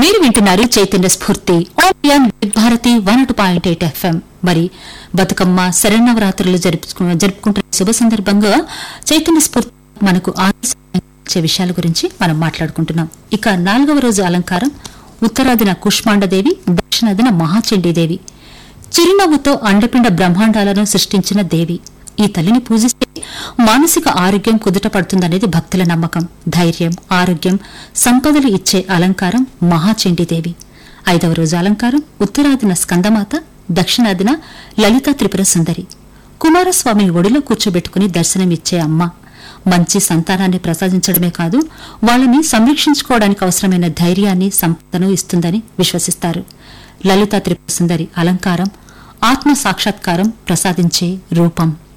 మీరు వింటున్నారు Chaitanya Spoorthi on Bharati one two point eight FM మరి బతుకమ్మ శరణవరాత్రులు జరుపుకు జరుపుకుంటున్న శుభ సందర్భంగా చైతన్య స్ఫూర్తి మనకు ఆనందించే విషయాల గురించి మనం మాట్లాడుకుంటున్నాం ఇక నాలుగవ రోజు అలంకారం ఉత్తరాదిన కుష్మాండదేవి దక్షిణాదిన మహాచండీదేవి చిరునవ్వుతో అండపిండ బ్రహ్మాండాలను సృష్టించిన దేవి ఈ తల్లిని పూజిస్తే మానసిక ఆరోగ్యం కుదుట పడుతుందనేది భక్తుల నమ్మకం ధైర్యం ఆరోగ్యం సంపదలు ఇచ్చే అలంకారం మహాచండీదేవి ఐదవ రోజు అలంకారం ఉత్తరాదిన స్కందమాత దక్షిణాదిన లలిత త్రిపుర సుందరి కుమారస్వామిని ఒడిలో కూర్చోబెట్టుకుని దర్శనమిచ్చే అమ్మ మంచి సంతానాన్ని ప్రసాదించడమే కాదు వాళ్ళని సంరక్షించుకోవడానికి అవసరమైన ధైర్యాన్ని సంపదను ఇస్తుందని విశ్వసిస్తారు లలిత త్రిపుర సుందరి అలంకారం ఆత్మ సాక్షాత్కారం ప్రసాదించే రూపం